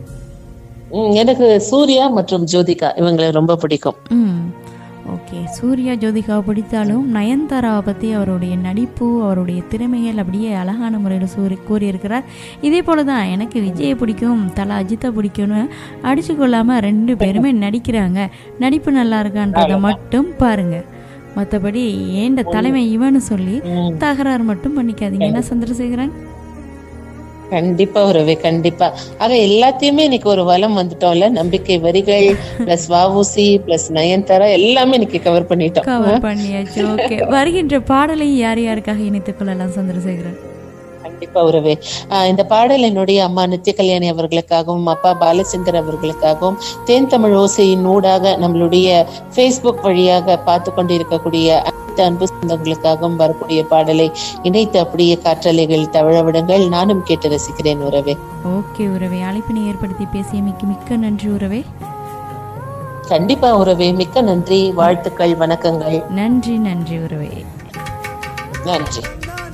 ம், எனக்கு சூர்யா மற்றும் ஜோதிகா இவங்களை ரொம்ப பிடிக்கும் ம் ஓகே சூர்யா ஜோதிகாவை பிடித்தாலும் நயன்தாராவை பற்றி அவருடைய நடிப்பு அவருடைய திறமைகள் அப்படியே அழகான முறையில் சூரி கூறியிருக்கிறார் இதே போல தான் எனக்கு விஜயை பிடிக்கும் தலா அஜித்தை பிடிக்கும்னு அடிச்சு கொள்ளாமல் ரெண்டு பேருமே நடிக்கிறாங்க நடிப்பு நல்லா இருக்கான்றதை மட்டும் பாருங்க மற்றபடி ஏண்ட தலைமை இவன்னு சொல்லி தகராறு மட்டும் பண்ணிக்காதீங்க என்ன சந்திரசேகரன் கண்டிப்பா உறவே கண்டிப்பா ஆக எல்லாத்தையுமே இன்னைக்கு ஒரு வளம் வந்துட்டோம்ல நம்பிக்கை வரிகள் பிளஸ் வஉசி பிளஸ் நயன்தாரா எல்லாமே இன்னைக்கு கவர் பண்ணிட்டோம் கவர் பண்ணியாச்சு ஓகே வருகின்ற பாடலை யார் யாருக்காக இணைத்துக் கொள்ளலாம் சந்திரசேகரன் கண்டிப்பா உறவே ஆஹ் இந்த பாடல் என்னுடைய அம்மா நித்திய கல்யாணி அவர்களுக்காகவும் அப்பா பாலச்சந்தர் அவர்களுக்காகவும் தேன் தமிழ் ஓசையின் ஊடாக நம்மளுடைய ஃபேஸ்புக் வழியாக பார்த்து கொண்டிருக்கக்கூடிய அனைத்து அன்பு சொந்தங்களுக்காகவும் வரக்கூடிய பாடலை இணைத்து அப்படியே காற்றலைகள் தவழ விடுங்கள் நானும் கேட்டு ரசிக்கிறேன் உறவே ஓகே உறவே அழைப்பினை ஏற்படுத்தி பேசிய மிக்க மிக்க நன்றி உறவே கண்டிப்பா உறவே மிக்க நன்றி வாழ்த்துக்கள் வணக்கங்கள் நன்றி நன்றி உறவே நன்றி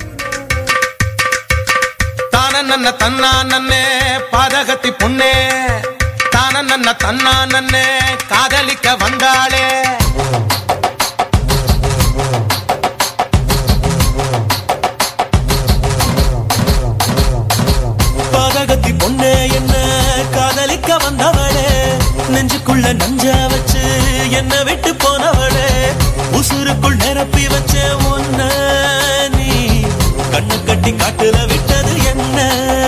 தான நன்ன தன்னா நன்னே பாதகத்தி பொண்ணே தான நன்ன தன்னா நன்னே காதலிக்க வந்தாளே பாதகத்தி பொண்ணே என்ன காதலிக்க வந்தவளே நெஞ்சுக்குள்ள நஞ்ச வச்சு என்ன விட்டு போனவளே உசுருக்குள் நிரப்பி வச்ச ஒன்ன நீ கண்ணு கட்டி காட்டுல விட்டது என்ன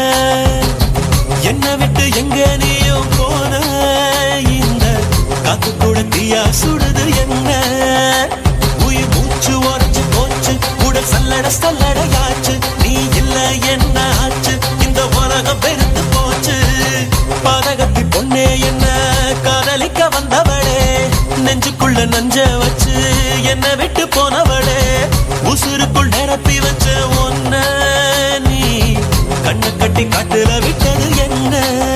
என்ன விட்டு எங்க நீயும் போன இந்த காத்து கூட தீயா சுடுது என்ன உயிர் மூச்சு உரைச்சு போச்சு உடல் சல்லட சல்லடையாச்சு நீ இல்ல என்ன ஆச்சு இந்த உலகம் பெருந்து போச்சு பாதகத்தி பொண்ணே என்ன காதலிக்க வந்தவளே நெஞ்சுக்குள்ள நஞ்ச வச்சு என்ன விட்டு போனவளே உசுருக்குள் நிரப்பி வச்ச ஒன்ன நீ கண்ணு கட்டி காட்டுல விட்டது என்ன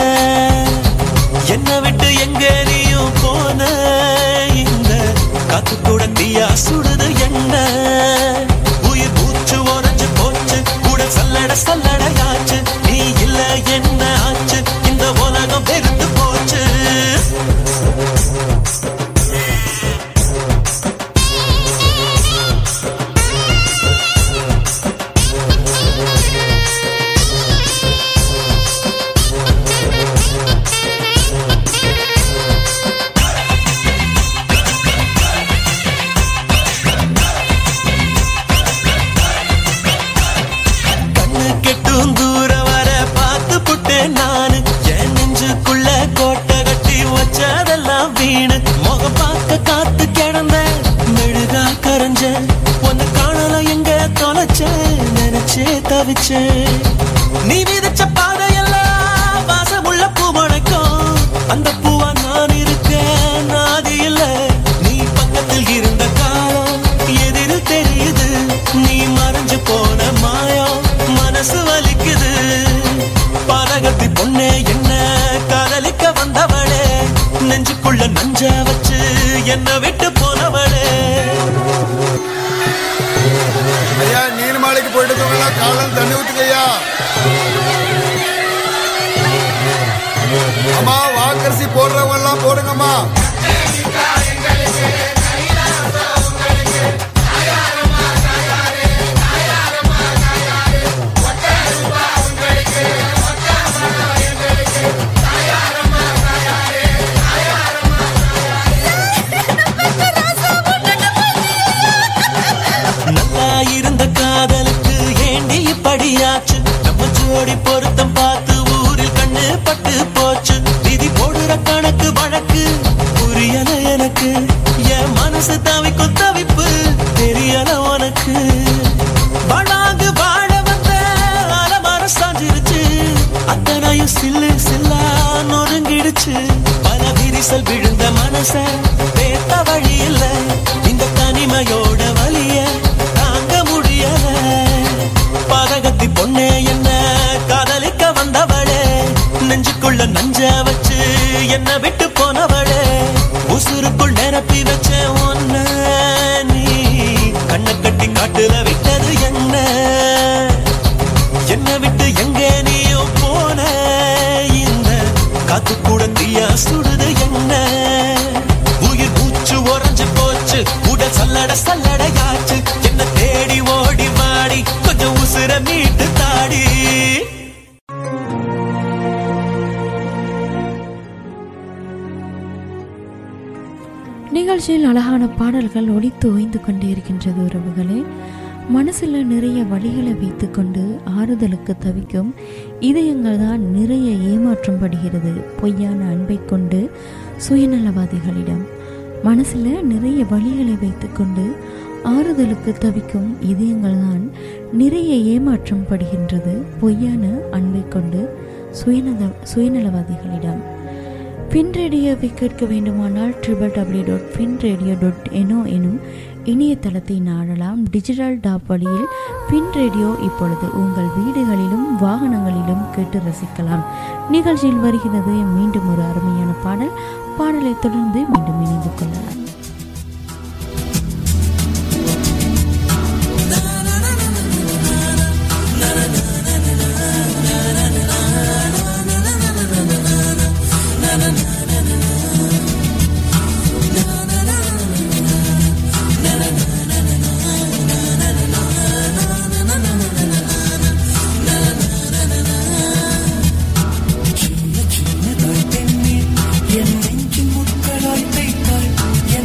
என்ன விட்டு எங்க நீயும் போன இந்த காத்து கூட தீயா சுடுது என்ன உயிர் மூச்சு உறைஞ்சு போச்சு உடல் சல்லட சல்லடையாச்சு நீ இல்ல என்ன ஆச்சு இந்த உலகம் வெறுத்து போச்சு கண்ணு கெட்டும் தூர வர பார்த்து புட்டேன் நானு என் நெஞ்சுக்குள்ள கோட்டை கட்டி வச்சதெல்லாம் வீணு முகம் பார்க்க காத்து கிடந்த மெழுகா கரைஞ்ச உன்னை காணல எங்க தொலைச்சேன் நினைச்சே தவிச்சேன் நீ விதிச்ச பாதையெல்லாம் வாசமுள்ள பூ முளைக்கும் அந்த பூவா நான் இருக்கேன் நாதி இல்ல நீ பக்கத்தில் இருந்த காலம் எதிரில் தெரியுது நீ மறைஞ்சு போன மாயம் மனசு வலிக்குது பாதகத்தி பொண்ணே என்ன காதலிக்க வந்தவளே நெஞ்சுக்குள்ள நஞ்ச வச்சு என்ன விட்டு போனவளே ஐயா நீர்மாலைக்கு போயிட்டு இருக்கவங்க காலம் தண்ணி ஊத்துக்கையா அம்மா வாக்கரிசி போடுறவங்க எல்லாம் போடுங்கம்மா நல்லா இருந்த காதலுக்கு ஏண்டி இப்படியாச்சு நம்ம ஜோடி பொருத்தம் பார்த்து ஊரில் கண்ணு பட்டு போச்சு விதி போடுற கணக்கு வழக்கு புரியல எனக்கு என் மனசு தவிக்கும் தவிப்பு தெரியல உனக்கு வளாங்கு வாழ வந்த அலமர சாஞ்சிருச்சு அத்தனையும் சில்லு சில்லா நொறுங்கிடுச்சு பல விரிசல் விழுந்த மனச பேத்த வழி இல்ல இந்த தனிமையோட வலிய தாங்க முடியல பாதகத்தி பொண்ணே என்ன காதலிக்க வந்தவளே நெஞ்சுக்குள்ள நஞ்ச வச்சு என்ன விட்டு போனவளே உசுருக்குள் நிரப்பி வச்ச ஒன்ன நீ கண்ணை கட்டி காட்டுல விட்டது என்ன என்ன விட்டு எங்க நீயும் போன இந்த காத்து கூட தீயா சுடுது என்ன உயிர் மூச்சு உறைஞ்சு போச்சு உடல் சல்லட சல்லடையாச்சு என்ன தேடி ஓடி வாடி கொஞ்சம் உசுர மீட்டு தாடி நிகழ்ச்சியில் அழகான பாடல்கள் ஒடித்து ஓய்ந்து கொண்டே இருக்கின்றது உறவுகளே மனசில் நிறைய வழிகளை வைத்துக்கொண்டு ஆறுதலுக்கு தவிக்கும் இதயங்கள் தான் நிறைய ஏமாற்றம் படுகிறது பொய்யான அன்பை கொண்டு சுயநலவாதிகளிடம் மனசில் நிறைய வழிகளை வைத்துக்கொண்டு ஆறுதலுக்கு தவிக்கும் இதயங்கள் தான் நிறைய ஏமாற்றம் படுகின்றது பொய்யான அன்பை கொண்டு சுயநல சுயநலவாதிகளிடம் பின் ரேடியோவை கேட்க வேண்டுமானால் triple W dot pin radio dot எனோ எனும் இணையதளத்தை நாடலாம் டிஜிட்டல் டாப் வழியில் பின் ரேடியோ இப்பொழுது உங்கள் வீடுகளிலும் வாகனங்களிலும் கேட்டு ரசிக்கலாம் நிகழ்ச்சியில் வருகிறது மீண்டும் ஒரு அருமையான பாடல் பாடலை தொடர்ந்து மீண்டும் இணைந்து கொள்ளலாம் என் நெஞ்சின் முட்களாய் தைத்தாய்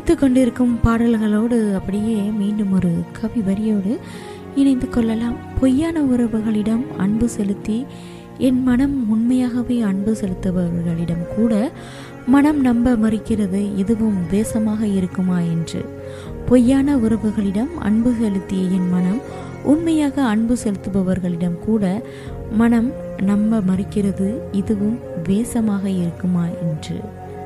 ஒலித்து கொண்டிருக்கும் பாடல்களோடு அப்படியே மீண்டும் ஒரு கவி வரியோடு இணைந்து கொள்ளலாம் பொய்யான உறவுகளிடம் அன்பு செலுத்தி என் மனம் உண்மையாகவே அன்பு செலுத்துபவர்களிடம் கூட மனம் நம்ப மறுக்கிறது இதுவும் வேஷமாக இருக்குமா என்று பொய்யான உறவுகளிடம் அன்பு செலுத்திய என் மனம் உண்மையாக அன்பு செலுத்துபவர்களிடம் கூட மனம் நம்ப மறுக்கிறது இதுவும் வேஷமாக இருக்குமா என்று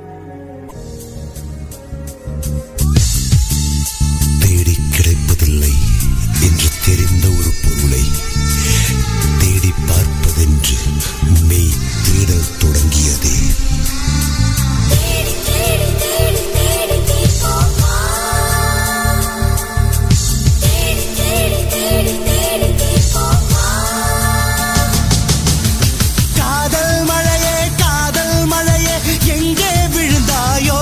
தேடி கிடைப்பதில்லை என்று தெரிந்த ஒரு பொருளை தேடி பார்ப்பதென்று மெய் தேடத் தொடங்கியதே தேடி தேடி தேடி தேடி தீர்ப்போமா தேடி தேடி தேடி தேடி தீர்ப்போமா காதல் மழையே காதல் மழையே எங்கே விழுந்தாயோ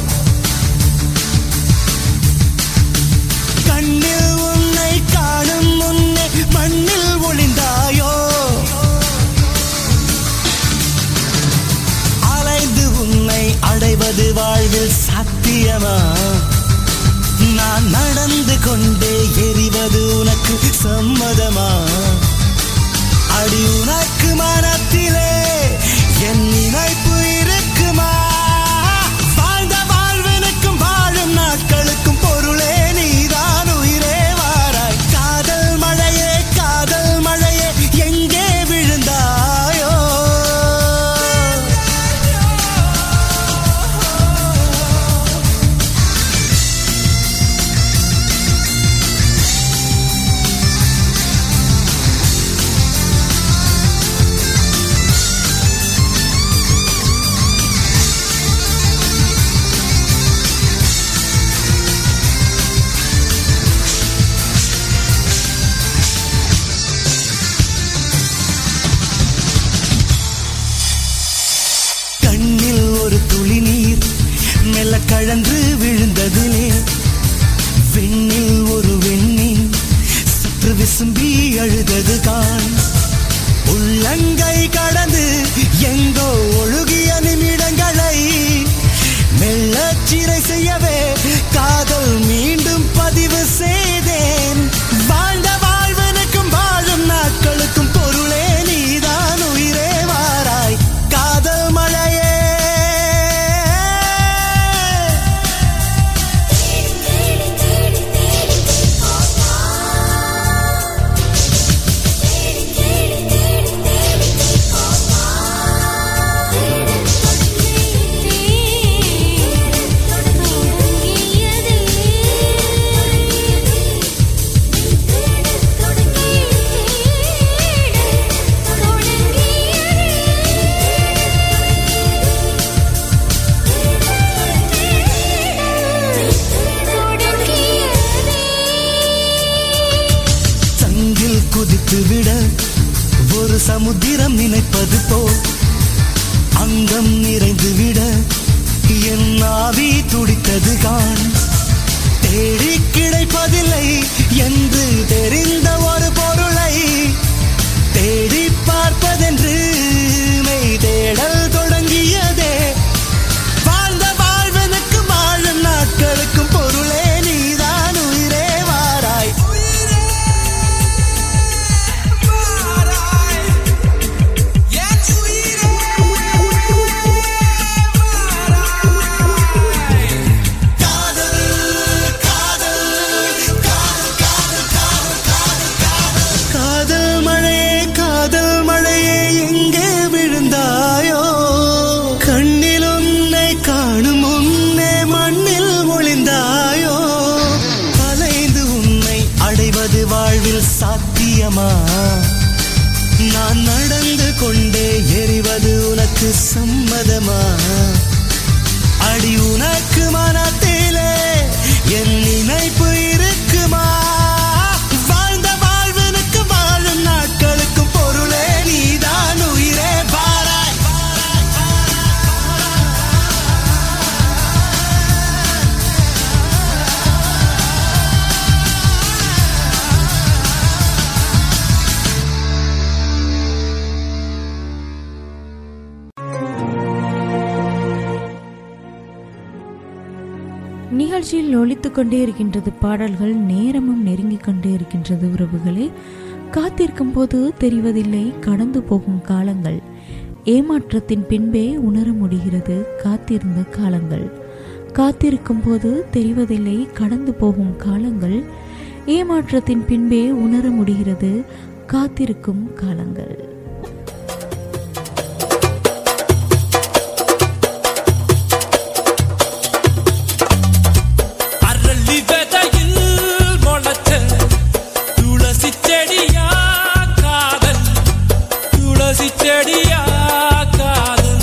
கண்ணில் உன்னை காணும் முன்னே மண்ணில் ஒளிந்தாயோ அலைந்து உன்னை அடைவது வாழ்வில் சாத்தியமா நான் நடந்து கொண்டே எரிவது உனக்கு சம்மதமா அடி உனக்கு மனத்திலே என் நினைப்பு இருக்குமா வாழ்ந்த வாழ்வனுக்கும் வாழும் நாட்களுக்கும் பொருளே நீதான் உயிரே வாராய் காதல் மழையே காதல் மழையே எங்கே விழுந்தாயோ கண்ணில் ஒரு துளி நீர் மெல்ல கழன்று விழுந்ததிலே வெண்ணில் ஒரு வெண்ணின் சற்று விசும்பி அழுதது கான் உள்ளங்கை கடந்து எங்கோ ஒழுகிய நிமிடங்களை மெல்ல சிறை செய்யவே காதல் மீண்டும் பதிவு செய்தேன் வாழ்ந்த வாழ்வனுக்கும் வாழும் நாட்களுக்கும் பொருளே நீதான் உயிரே வாராய் காதல் மழையே சங்கில் குதித்து விட ஒரு சமுத்திரம் நினைப்பது போல் அங்கம் நிறைந்து விட என் ஆவி துடித்தது கான் தேடி கிடைப்பதில்லை என்று தெரிந்த ஒரு பொருளை தேடி பார்ப்பதென்று மெய் தேடல் தொடங்கியதே வாழ்ந்த வாழ்வனுக்கு வாழும் நாட்களுக்கும் பொருளே நீதான் உயிரே வாராய் காதல் மழையே காதல் மழையே எங்கே விழுந்தாயோ கண்ணில் உன்னை காணும் உன்னை மண்ணில் ஒளிந்தாயோ அலைந்து உன்னை அடைவது வாழ்வில் சாத்தியமா நான் நடந்து கொண்டே எரிவது உனக்கு சம்மதமா அடி உனக்கு மனத்திலே என் நினைப்பு இருக்குமா வாழ்ந்த வாழ்வனுக்கு வாழும் நாட்களுக்கும் பொருளே நீதான் உயிரே பாராய் நிகழ்ச்சியில் ஒலித்துக் கொண்டே இருக்கின்றது பாடல்கள் நேரமும் நெருங்கிக் கொண்டே இருக்கின்றது உறவுகளே காத்திருக்கும் போது தெரிவதில்லை கடந்து போகும் காலங்கள் ஏமாற்றத்தின் பின்பே உணர முடிகிறது காத்திருந்த காலங்கள் காத்திருக்கும் போது தெரிவதில்லை கடந்து போகும் காலங்கள் ஏமாற்றத்தின் பின்பே உணர முடிகிறது காத்திருக்கும் காலங்கள் அரளி விதையில் முளைச்ச துளசி செடியா காதல் துளசி செடியா காதல்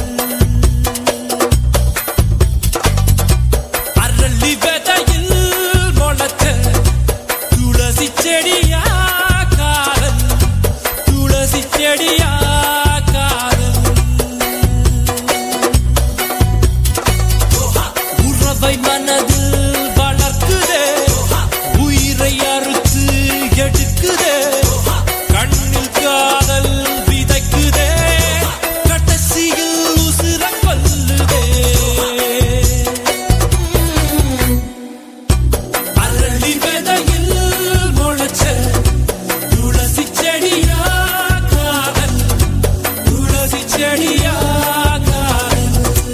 அரளி விதையில் முளைச்ச துளசி செடியா காதல் துளசி செடியா காதல் உறவை மனதில் வளர்க்குதே உயிரை அறுத்து எடுக்குதே கண்ணில் காதல் விதைக்குதே கடைசியில் உசுர கொல்லுதே அரளி விதையில் முளைச்ச துளசி செடியா காதல் துளசி செடியா காதல்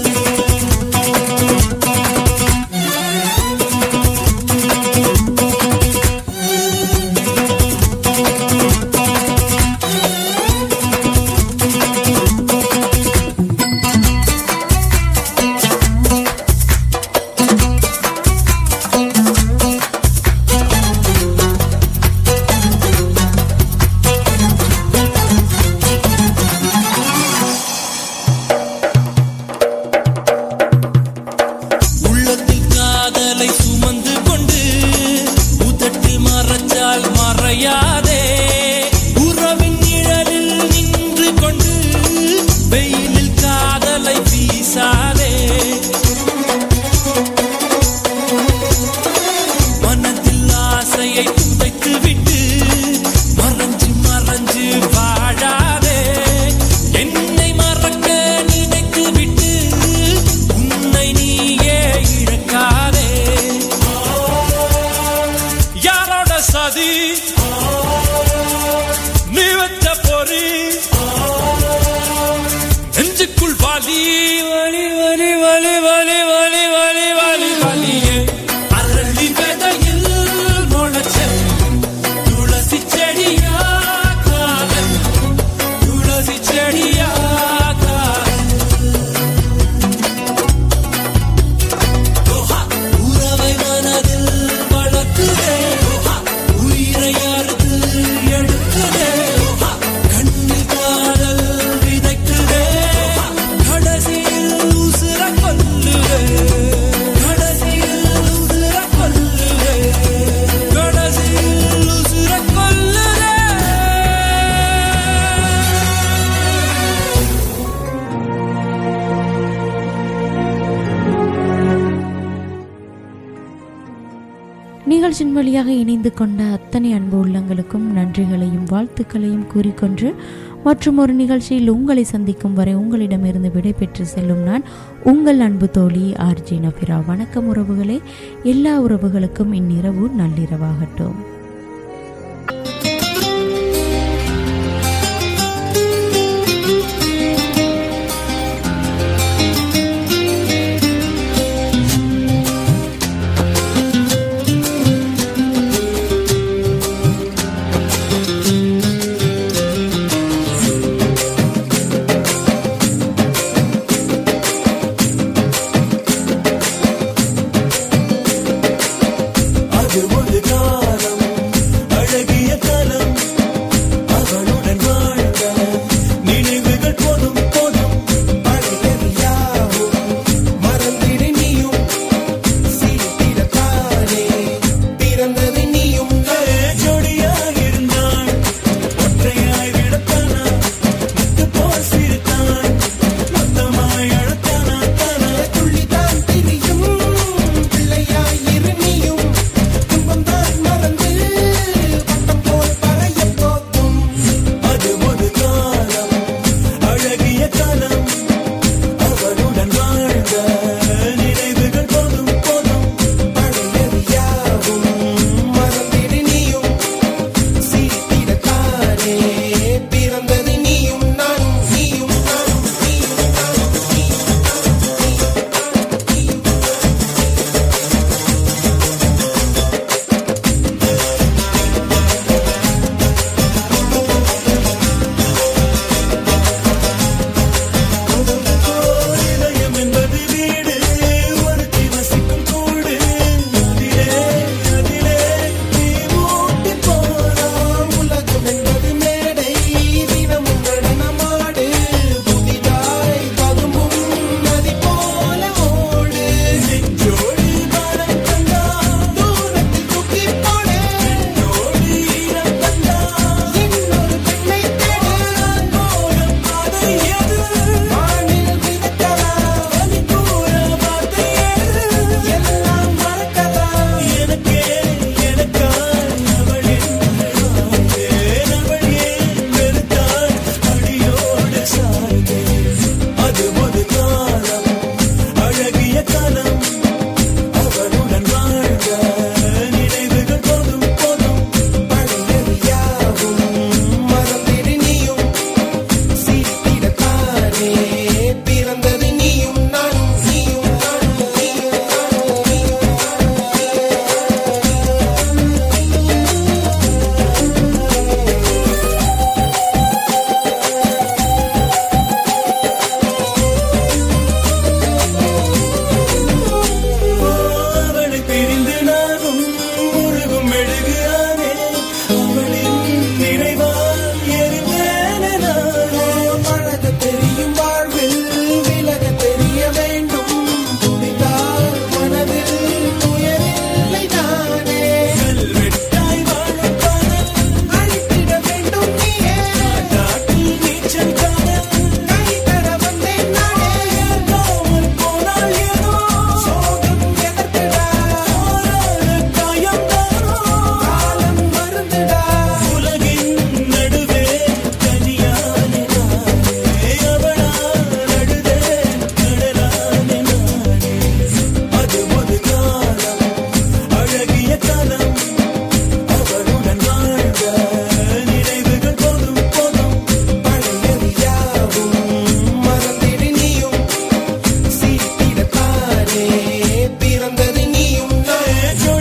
உள்ளத்தில் காதலை சுமந்து கொண்டு உதட்டில் மறைச்சால் மறையாதே உறவின் நிழலில் நின்று கொண்டு வெயிலில் காதலை வீசாதே மனதில் ஆசையை புதைத்து விட்டு மறைஞ்சு மறைஞ்சு வாழாதே என்னை மறக்க நினைத்து விட்டு உன்னை நீயே இழக்காதே யாரோட சதி நீ வச்ச பொறி நெஞ்சுக்குள் வலி வலி வலி வலி வலி வலி வலி வலி வலியே அரளி விதையில் முளைச்ச துளசி செடியா காதல் துளசி செடியா காதல் உறவை மனதில் வளர்க்குதே உயிரை அறுத்து எடுக்குதே கண்ணில் காதல் விதைக்குதே கடைசியில் உசுர கொல்லுதே கடைசியில் உசுர கொல்லுதே கடைசியில் உசுர கொல்லுதே நிகழ்ச்சியின் வழியாக இணைந்து கொண்ட அத்தனை அன்பு உள்ளங்களுக்கும் நன்றிகளையும் வாழ்த்துக்களையும் கூறிக்கொண்டு மற்றும் ஒரு நிகழ்ச்சியில் உங்களை சந்திக்கும் வரை உங்களிடமிருந்து விடைபெற்று செல்லும் நான் உங்கள் அன்பு தோழி ஆர்ஜி நபிரா வணக்கம் உறவுகளே எல்லா உறவுகளுக்கும் இந்நிரவு நள்ளிரவாகட்டும்